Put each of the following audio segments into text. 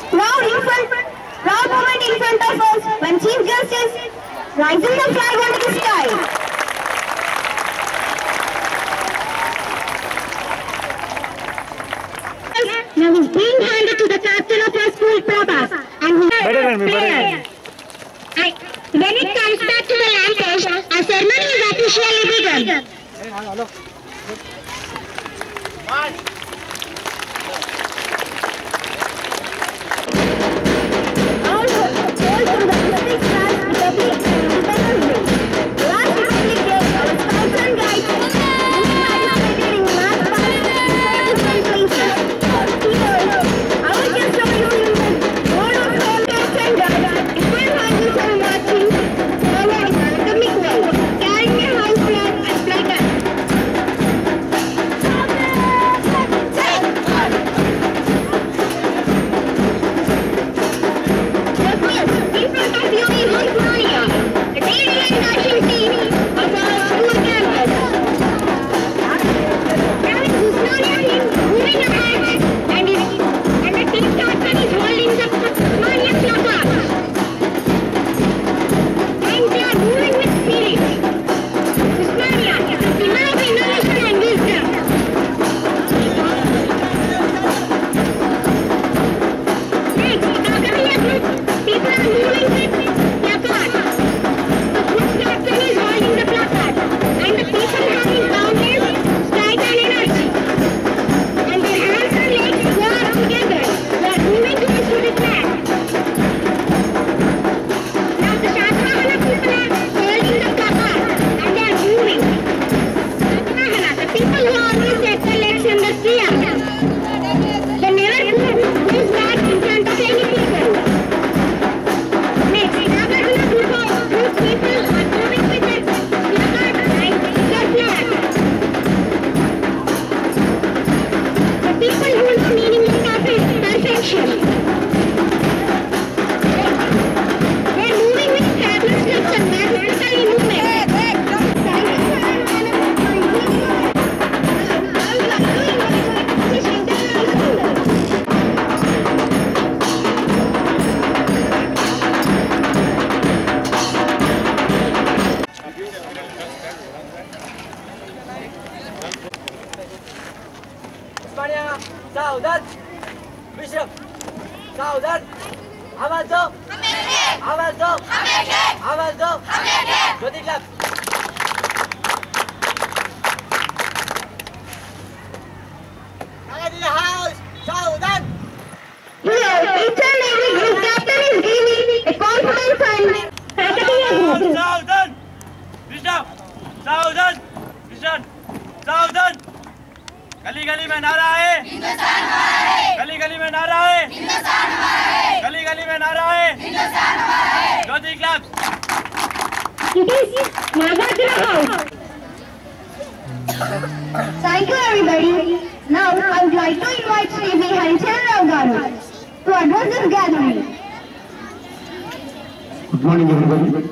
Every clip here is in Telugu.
proud in front, proud moment in front of us when Chief Justice rising the flag onto the sky. Now is being handed to the captain of our school, Prabhas, and he Better than me, better than player. And when it comes back to the lamppost, our ceremony is officially begun. All all from the Pacific Stars Republic Independence Day. Last Republic Day, our scouts and guides participated in mass parades in different places. Here, our guest of union, board of scouts and guides, different houses and marching, followed the Mickwell, carrying a house flag and placard. In front of you is Usmania, the radiant national team of our school campus. Now it's Usmania team moving ahead and is and the team captain is holding the Usmania placard. And they are moving with spirit. Usmania is a symbol of innovation and wisdom. Next, our career group, people are moving with placards. The group captain is holding the placard, and the people having boundaries, stride and energy. And their hands and legs go up together. They are moving towards the flag. Now the Shatavahana people are holding the placard, and they are moving. Shatavahana, the people who always set their legs in the air. They never move back in front of any people. Next, Nagahana group of group people are moving with their placard and their flag. The people who know meaning of perfection. They're moving with fabulous steps and magnificent movement. Uspania, saudade. Bishop, saudade. Avançou. Avançou. Avançou. Jyoti Club. Kagadi the house. Saudade. Here, each and every group captain is giving a confidence and strategy सावधान विश्राम सावधान विश्राम सावधान गली गली में नारा है गली गली में नारा है गली गली में नारा है Jyoti club It is Nagarjuna House. Thank you everybody. Now I would like to invite Sri Hanchan Rao Garu to address this gathering. Good morning, everybody.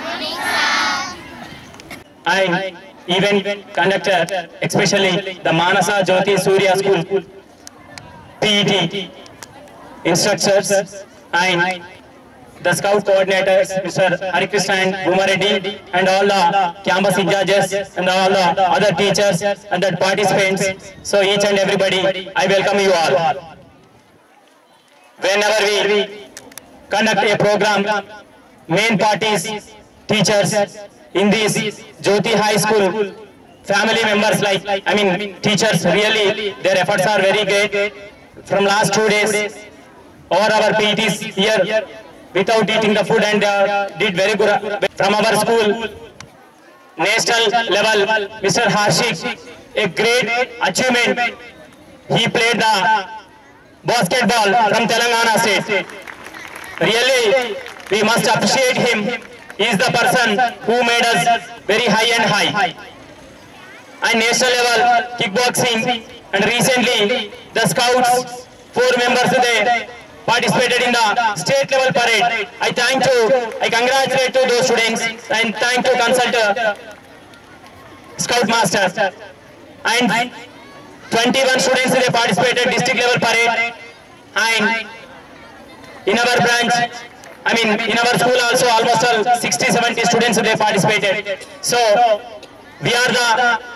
and event conductor, especially the Manasa Jyoti Surya School PET instructors and the scout coordinators, Mr. Harikrishna and Gumareddy, and all the campus in judges and all the other teachers and the participants. So each and everybody, I welcome you all. Whenever we conduct a program, main parties, teachers in this Jyoti High School, family members like, I mean, teachers really, their efforts are very great. From last two days, all our PTs here without eating the food and uh, did very good uh, from our school. National level, Mr. Harshik, a great achievement. He played the basketball from Telangana state. Really, we must appreciate him. He is the person who made us very high and high. And national level kickboxing and recently the scouts, four members they participated in the state level parade. I thank to, I congratulate to those students and thank to consult uh, scout master. And 21 students they participated district level parade and in our branch, I mean, in our school also almost all 60, 70 students they participated. So, we are the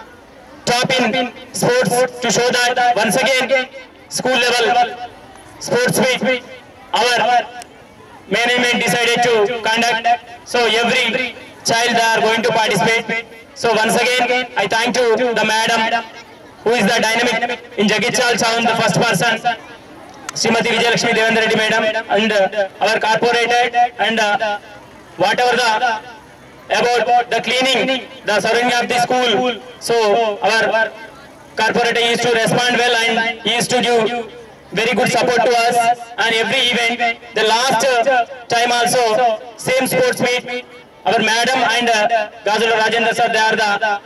top in sports to show that once again, school level sports meet, our management decided to conduct. So every child they are going to participate. So once again, I thank to the madam who is the dynamic in Jagichal Sound, the first person. Srimati Vijayalakshmi Devendra Reddy madam and uh, our corporated and uh, whatever the about the cleaning, the surrounding of the school. So our corporator used to respond well and he used to give very good support to us and every event. The last uh, time also same sports meet. Our madam and uh, Gazula Rajendra sir, they are the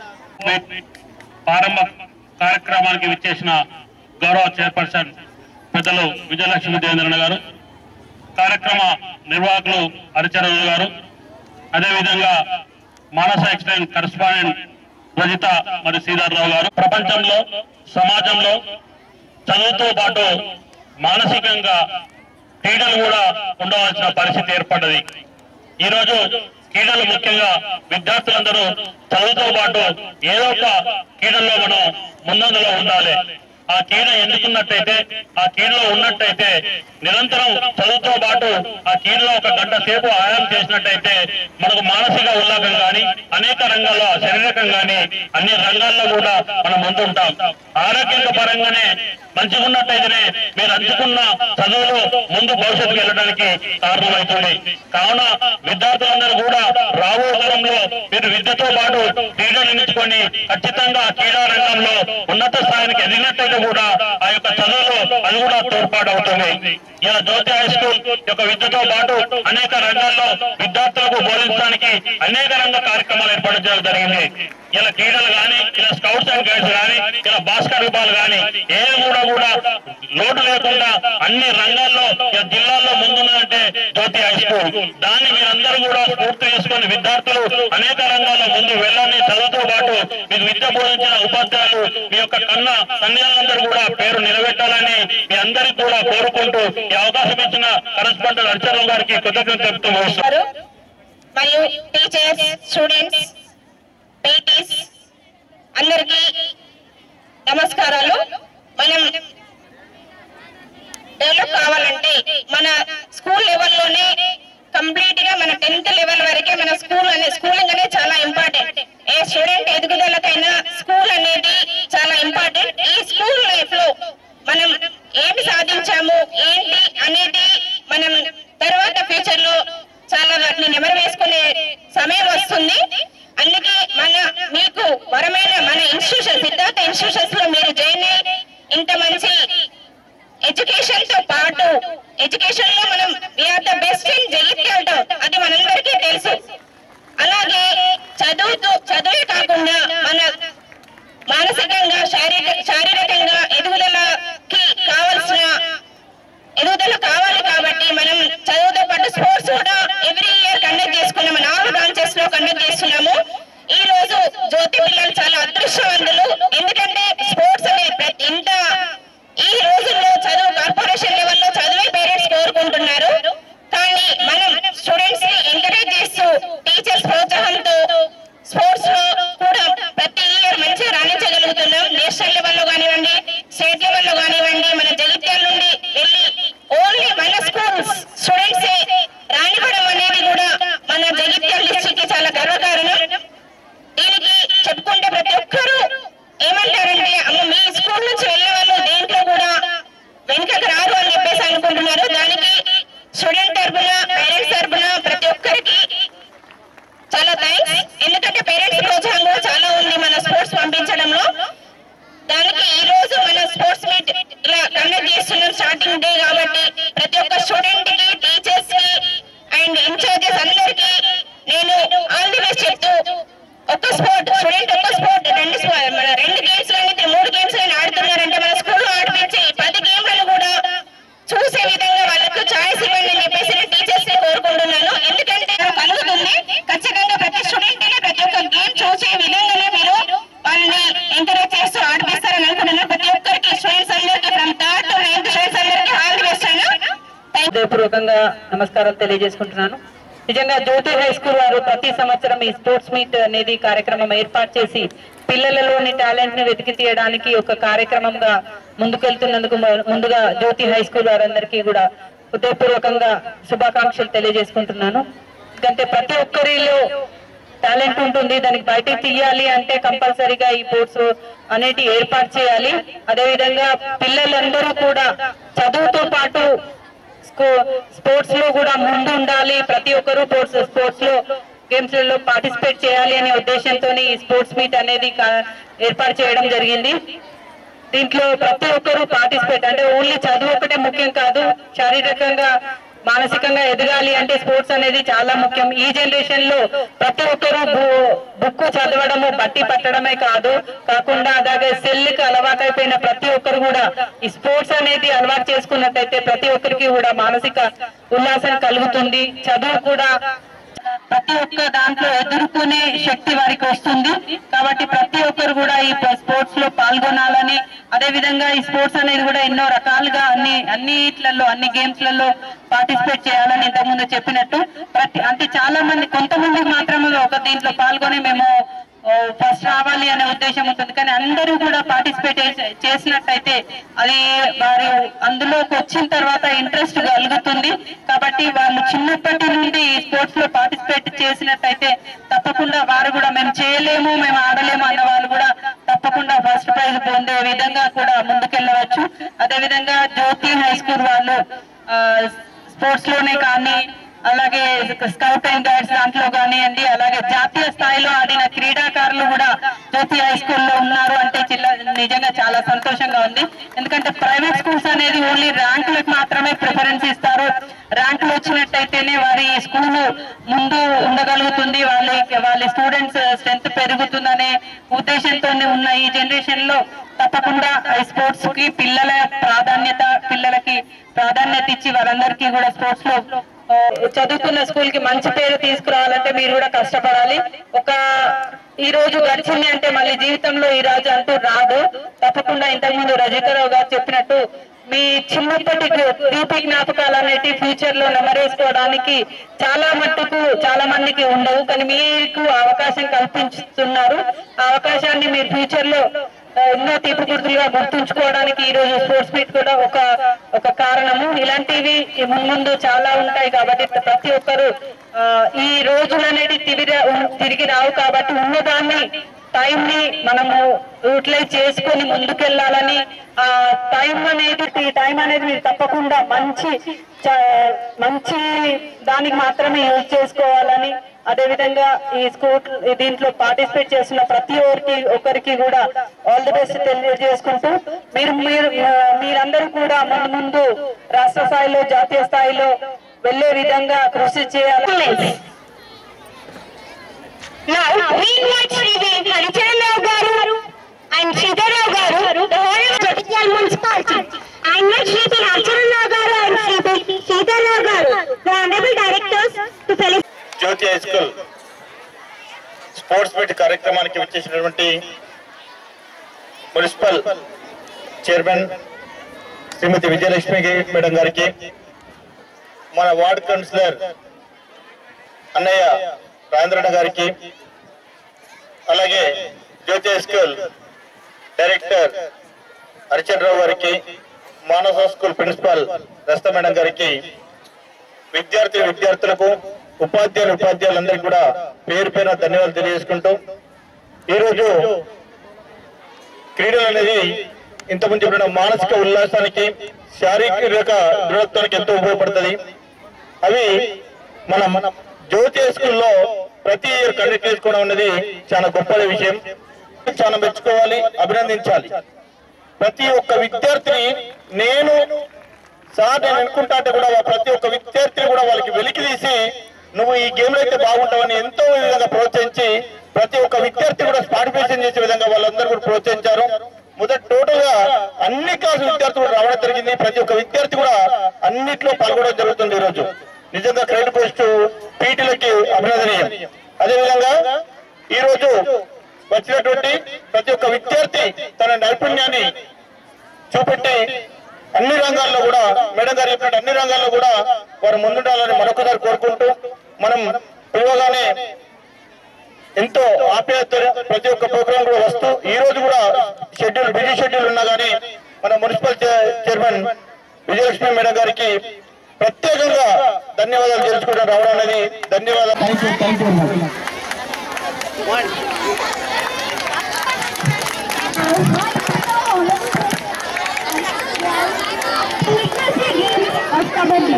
ప్రారంభ కార్యక్రమానికి విచ్చేసిన గౌరవ చైర్పర్సన్ పెద్దలు విజయలక్ష్మి దేవేంద్రన్న గారు కార్యక్రమ నిర్వాహకులు హరిచరణ్ గారు అదేవిధంగా మానస ఎక్స్టెంట్ కరస్పాండెంట్ రజిత మరి శ్రీధర్రావు గారు ప్రపంచంలో సమాజంలో చదువుతో పాటు మానసికంగా క్రీడలు కూడా ఉండవలసిన పరిస్థితి ఏర్పడ్డది ఈరోజు క్రీడలు ముఖ్యంగా విద్యార్థులందరూ చదువుతో పాటు ఏదో ఒక క్రీడల్లో మనం ముందంజలో ఉండాలి ఆ క్రీడ ఎందుకున్నట్టయితే ఆ క్రీడలో ఉన్నట్టయితే నిరంతరం చదువుతో పాటు ఆ క్రీడలో ఒక గంట సేపు ఆయామం చేసినట్టయితే మనకు మానసిక ఉల్లాసం కానీ అనేక రంగాల్లో శారీరకం కానీ అన్ని రంగాల్లో కూడా మనం ముందుంటాం ఆరోగ్యంగా పరంగానే మంచిగా ఉన్నట్టయితేనే మీరు అంచుకున్న చదువులో ముందు భవిష్యత్తుకు వెళ్ళడానికి కారణమవుతుంది కావున విద్యార్థులందరూ కూడా రాబో కాలంలో మీరు విద్యతో పాటు క్రీడలు ఎంచుకొని ఖచ్చితంగా ఆ క్రీడా రంగంలో ఉన్నత స్థాయికి ఎదిగినట్టయితే కూడా ఆ యొక్క చదువులో అది కూడా తోడ్పాటు అవుతుంది ఇలా జ్యోతి హై స్కూల్ యొక్క విద్యతో పాటు అనేక రంగాల్లో విద్యార్థులకు బోధించడానికి అనేక రంగ కార్యక్రమాలు ఏర్పాటు చేయడం జరిగింది ఇలా క్రీడలు కానీ ఇలా స్కౌట్స్ అండ్ గైడ్స్ కానీ ఇలా బాస్కెట్ బాల్ కానీ ఏది కూడా కూడా లోటు లేకుండా అన్ని రంగాల్లో ఇలా జిల్లాల్లో ముందున్నదంటే జ్యోతి హై స్కూల్ దాన్ని మీరందరూ కూడా పూర్తి చేసుకొని విద్యార్థులు అనేక రంగాల్లో ముందు వెళ్ళాలని చదువుతో పాటు మీకు విద్య బోధించిన ఉపాధ్యాయులు మీ యొక్క కన్న కన్యాలందరూ కూడా పేరు నిలబెట్టాలని మీ అందరికీ కూడా కోరుకుంటూ ఈ అవకాశం ఇచ్చిన కరెస్పాండెంట్ అర్చన గారికి కృతజ్ఞత చెప్తూ ముగిస్తున్నాను. గారు మరియు టీచర్స్ స్టూడెంట్స్ పీటీస్ అందరికీ నమస్కారాలు మనం డెవలప్ కావాలంటే మన స్కూల్ లెవెల్లోనే కంప్లీట్ గా మన టెన్త్ లెవెల్ వరకే మన స్కూల్ అనే స్కూలింగ్ అనేది చాలా ఇంపార్టెంట్ ఏ స్టూడెంట్ ఎదుగుదలకైనా స్కూల్ అనేది చాలా ఇంపార్టెంట్ ఈ స్కూల్ లైఫ్ లో మనం ఏమి సాధించాము ఏంటి అనేది మనం తర్వాత ఫ్యూచర్ లో చాలా వాటిని నెమరు వేసుకునే సమయం వస్తుంది అందుకే మన మీకు వరమైన మన ఇన్స్టిట్యూషన్ సిద్ధార్థ ఇన్స్టిట్యూషన్స్ లో మీరు జాయిన్ అయ్యి ఇంత మంచి ఎడ్యుకేషన్ తో పాటు ఎడ్యుకేషన్ లో మనం we are the best in Jagtial town అది మనందరికీ తెలుసు అలాగే చదువుతూ చదువే కాకుండా మన మానసికంగా శారీరక శారీరకంగా ఎదుగుదలకి కావలసిన ఎదుగుదల కావాలి కాబట్టి మనం చదువుతో పాటు స్పోర్ట్స్ కూడా ఎవ్రీ ఇయర్ కండక్ట్ చేసుకున్నాం మన ఆల్ బ్రాంచెస్ లో కండక్ట్ చేస్తున్నాము ఈ రోజు జ్యోతి పిల్లలు చాలా అదృష్టవంతులు ఎందుకంటే స్పోర్ట్స్ అనే ప్రతి ఇంత ఈ రోజుల్లో చదువు కార్పొరేషన్ లెవెల్లో చదివే పేరెంట్స్ కోరుకుంటున్నారు కానీ మనం స్టూడెంట్స్ ని ఎంకరేజ్ చేస్తూ టీచర్స్ ప్రోత్సాహంతో స్పోర్ట్స్ లో కూడా ప్రతి ఇయర్ మంచిగా రాణించగలుగుతున్నాం నేషనల్ లెవెల్లో కానివ్వండి స్టేట్ లెవెల్లో కానివ్వండి మన జగిత్యాల నుండి వెళ్ళి ఓన్లీ మన స్కూల్స్ స్టూడెంట్స్ రానివ్వడం అనేది కూడా మన జగిత్యాల డిస్ట్రిక్ట్ కి చాలా గర్వకారణం దీనికి చెప్పుకుంటే ప్రతి ఒక్కరూ ఏమంటారంటే అమ్మ మీ స్కూల్ నుంచి వెళ్ళే వాళ్ళు దేంట్లో కూడా వెనుకకు రారు అని చెప్పేసి అనుకుంటున్నారు దానికి స్టూడెంట్ తరపున పేరెంట్స్ తరపున ప్రతి ఒక్కరికి చాలా థ్యాంక్స్ ఎందుకంటే పేరెంట్స్ ప్రోత్సాహం కూడా చాలా ఉంది మన స్పోర్ట్స్ పంపించడంలో దానికి ఈ రోజు మన స్పోర్ట్స్ మీట్ ఇలా కండక్ట్ చేస్తున్నాం స్టార్టింగ్ డే కాబట్టి ప్రతి ఒక్క స్టూడెంట్ కి టీచర్స్ కి అండ్ ఇన్ఛార్జెస్ అందరికి నేను ఆల్ ది బెస్ట్ చెప్తూ ఒక్క స్పోర్ట్ స్టూడెంట్ ఒక్క స్పోర్ట్ రెండు sport, మన రెండు గేమ్స్ కానీ మూడు గేమ్స్ కానీ ఆడుతున్నారంటే మన స్కూల్లో ఆడిపించి పది గేమ్లను కూడా చూసే విధంగా వాళ్ళకు ఛాయిస్ ఇవ్వండి అని చెప్పేసి నేను టీచర్స్ ని కోరుకుంటున్నాను ఎందుకంటే నాకు కలుగుతుంది ఖచ్చితంగా ప్రతి స్టూడెంట్ ప్రతి ఒక్క గేమ్ చూసే విధంగానే మీరు వాళ్ళని ఎంకరేజ్ చేస్తూ ఆడిపిస్తారని అనుకుంటున్నాను ప్రతి ఒక్కరికి స్టూడెంట్స్ అందరికీ from third to ninth students అందరికీ హృదయపూర్వకంగా నమస్కారం తెలియజేసుకుంటున్నాను నిజంగా జ్యోతి హై స్కూల్ వారు ప్రతి సంవత్సరం ఈ స్పోర్ట్స్ మీట్ అనేది కార్యక్రమం ఏర్పాటు చేసి పిల్లలలోని టాలెంట్ ని వెతికి తీయడానికి ఒక కార్యక్రమంగా ముందుకెళ్తున్నందుకు మ- ముందుగా జ్యోతి హై స్కూల్ వారందరికీ కూడా హృదయపూర్వకంగా శుభాకాంక్షలు తెలియజేసుకుంటున్నాను ఎందుకంటే ప్రతి ఒక్కరిలో టాలెంట్ ఉంటుంది దానికి బయటికి తీయాలి అంటే కంపల్సరీగా ఈ బోర్డ్స్ అనేటి ఏర్పాటు చేయాలి అదేవిధంగా పిల్లలందరూ కూడా చదువుతో పాటు స్పోర్ట్స్ లో కూడా ముందు ఉండాలి ప్రతి ఒక్కరూ స్పోర్ట్స్ స్పోర్ట్స్ లో గేమ్స్ లలో పార్టిసిపేట్ చేయాలి అనే ఉద్దేశంతో ఈ స్పోర్ట్స్ మీట్ అనేది కా- ఏర్పాటు చేయడం జరిగింది దీంట్లో ప్రతి ఒక్కరూ పార్టిసిపేట్ అంటే ఓన్లీ చదువు ఒకటే ముఖ్యం కాదు శారీరకంగా మానసికంగా ఎదగాలి అంటే స్పోర్ట్స్ అనేది చాలా ముఖ్యం ఈ జనరేషన్ లో ప్రతి ఒక్కరూ బుక్ చదవడము బట్టి పట్టడమే కాదు కాకుండా అలాగే సెల్ కి అలవాటైపోయిన ప్రతి ఒక్కరు కూడా ఈ స్పోర్ట్స్ అనేది అలవాటు చేసుకున్నట్టయితే ప్రతి ఒక్కరికి కూడా మానసిక ఉల్లాసం కలుగుతుంది చదువు కూడా ప్రతి ఒక్క దాంట్లో ఎదుర్కొనే శక్తి వారికి వస్తుంది కాబట్టి ప్రతి ఒక్కరు కూడా ఈ స్పోర్ట్స్ లో పాల్గొనాలని అదే విధంగా ఈ స్పోర్ట్స్ అనేది కూడా ఎన్నో రకాలుగా అన్ని అన్నిట్లలో అన్ని గేమ్స్ లలో పార్టిసిపేట్ చేయాలని ఇంతకుముందు చెప్పినట్టు ప్రతి అంటే చాలా మంది కొంతమంది మాత్రమే ఒక దీంట్లో పాల్గొని మేము ఫస్ట్ రావాలి అనే ఉద్దేశం ఉంటుంది కానీ అందరూ కూడా పార్టిసిపేట్ చేసినట్టయితే అది వారు అందులోకి వచ్చిన తర్వాత ఇంట్రెస్ట్ కలుగుతుంది కాబట్టి వాళ్ళు చిన్నప్పటి నుండి స్పోర్ట్స్ లో పార్టిసిపేట్ చేసినట్టయితే తప్పకుండా వారు కూడా మేము చేయలేము మేము ఆడలేము అన్న వాళ్ళు కూడా తప్పకుండా ఫస్ట్ ప్రైజ్ పొందే విధంగా కూడా ముందుకెళ్ళవచ్చు అదే విధంగా జ్యోతి హై స్కూల్ వాళ్ళు స్పోర్ట్స్ లోనే కానీ అలాగే స్కౌట్ అండ్ గైడ్స్ దాంట్లో కానివ్వండి అలాగే జాతీయ స్థాయిలో ఆడిన క్రీడాకారులు కూడా జ్యోతి హై స్కూల్లో ఉన్నారు అంటే చిల్ల- నిజంగా చాలా సంతోషంగా ఉంది ఎందుకంటే ప్రైవేట్ స్కూల్స్ అనేది ఓన్లీ ర్యాంకులకు మాత్రమే ప్రిఫరెన్స్ ఇస్తారు ర్యాంకులు వచ్చినట్టయితేనే వారి స్కూల్ ముందు ఉండగలుగుతుంది వాళ్ళ వాళ్ళ స్టూడెంట్స్ స్ట్రెంత్ పెరుగుతుందనే ఉద్దేశంతో ఉన్న ఈ జనరేషన్ లో తప్పకుండా స్పోర్ట్స్ కి పిల్లల ప్రాధాన్యత పిల్లలకి ప్రాధాన్యత ఇచ్చి వాళ్ళందరికీ కూడా స్పోర్ట్స్ లో ఆ, చదువుకున్న స్కూల్ కి మంచి పేరు తీసుకురావాలంటే మీరు కూడా కష్టపడాలి ఒక ఈ రోజు గడిచింది అంటే మళ్ళీ జీవితంలో ఈ రోజు అంటూ రాదు తప్పకుండా ఇంతకుముందు రజితారావు గారు చెప్పినట్టు మీ చిన్నప్పటి తీపి జ్ఞాపకాలు అనేటి ఫ్యూచర్ లో నెమరేసుకోవడానికి చాలా మట్టుకు చాలా మందికి ఉండవు కానీ మీకు అవకాశం కల్పిస్తున్నారు ఆ అవకాశాన్ని మీరు ఫ్యూచర్ లో ఆ, ఎన్నో తీపి గుర్తులుగా గుర్తుంచుకోవడానికి ఈ రోజు స్పోర్ట్స్ మీట్ కూడా ఒక ఒక కారణము ఇలాంటివి ముందు చాలా ఉంటాయి కాబట్టి ప్రతి ఒక్కరు ఆ, ఈ రోజులు అనేది తిరిగి రా- తిరిగి రావు కాబట్టి ఉన్నదాన్ని టైం ని మనము యూటిలైజ్ చేసుకొని ముందుకెళ్ళాలని ఆ టైం అనేది ఈ టైం అనేది మీరు తప్పకుండా మంచి చ- మంచి దానికి మాత్రమే యూజ్ చేసుకోవాలని అదే విధంగా ఈ స్కూల్ దీంట్లో పార్టిసిపేట్ చేస్తున్న ప్రతి ఒక్కరికి ఒకరికి కూడా ఆల్ ది బెస్ట్ తెలియజేసుకుంటూ మీరు మీరు ఆ, మీరందరూ కూడా ముందు ముందు రాష్ట్ర స్థాయిలో జాతీయ స్థాయిలో వెళ్లే విధంగా కృషి చేయాలి Now, we invite Sri Haricharan Garu and Sridhar Garu, the whole of Jatityal municipality. I invite Sri Haricharan Garu and Sri Sridhar Garu, the honorable directors, to felicitate. Jyoti high school sports meet కార్యక్రమానికి వచ్చేసినటువంటి municipal chairman Shrimati Vijayalakshmi madam గారికి మన వార్డ్ కౌన్సిలర్ అన్నయ్య రాజేంద్రన్న గారికి అలాగే Jyoti high school director Harichandra Rao గారికి మానస స్కూల్ ప్రిన్సిపాల్ రస్త మేడం గారికి విద్యార్థి విద్యార్థులకు ఉపాధ్యాయులు ఉపాధ్యాయులందరికీ కూడా పేరు పేరున ధన్యవాదాలు తెలియజేసుకుంటూ ఈరోజు క్రీడలు అనేది ఇంతకుముందు చెప్పిన మానసిక ఉల్లాసానికి శారీరక దృఢత్వానికి ఎంతో ఉపయోగపడుతుంది అవి మన మన జ్యోతి స్కూల్లో ప్రతి ఇయర్ కండక్ట్ చేసుకోవడం అనేది చాలా గొప్ప విషయం చాలా మెచ్చుకోవాలి అభినందించాలి ప్రతి ఒక్క విద్యార్థిని నేను సార్ నేను అనుకుంటా అంటే కూడా ప్రతి ఒక్క విద్యార్థిని కూడా వాళ్ళకి వెలికి తీసి నువ్వు ఈ గేమ్ లో అయితే బాగుంటావని ఎంతో విధంగా ప్రోత్సహించి ప్రతి ఒక్క విద్యార్థి కూడా పార్టిసిపేషన్ చేసే విధంగా వాళ్ళందరూ కూడా ప్రోత్సహించారు మొదటి టోటల్ గా అన్ని క్లాసు విద్యార్థులు కూడా రావడం జరిగింది ప్రతి ఒక్క విద్యార్థి కూడా అన్నిట్లో పాల్గొనడం జరుగుతుంది ఈ రోజు నిజంగా క్రెడిట్ పోస్ట్ పీటీలకి అభినందనీయం అదేవిధంగా ఈ రోజు వచ్చినటువంటి ప్రతి ఒక్క విద్యార్థి తన నైపుణ్యాన్ని చూపెట్టి అన్ని రంగాల్లో కూడా మేడం గారు చెప్పినట్టు అన్ని రంగాల్లో కూడా వారు ముందుండాలని మరొకసారి కోరుకుంటూ మనం పిలవగానే ఎంతో ఆప్యాయత ప్రతి ఒక్క ప్రోగ్రామ్ కూడా వస్తూ ఈ రోజు కూడా షెడ్యూల్ బిజీ షెడ్యూల్ ఉన్నా కానీ మన municipal chair- chairman Vijayalakshmi madam గారికి ప్రత్యేకంగా ధన్యవాదాలు తెలుసుకోవడం రావడం అనేది ధన్యవాదాలు Literacy game of Kabaddi.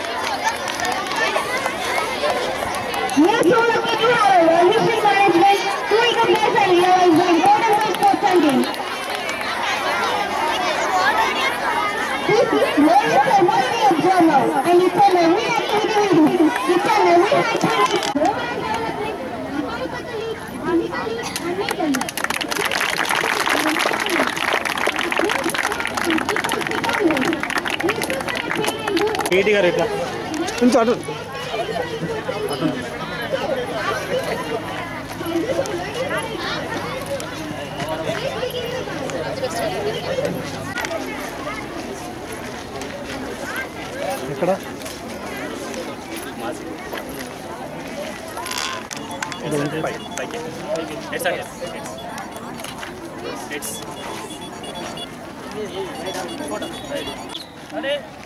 Near so lucky to have a history management to recognize and realize the importance of sports and games. This is very ceremony of journal and it's an every activity we do. It's an every activity. Physically, mentally, K గారు ఇట్లా కొంచెం అటు ఎక్కడ అరే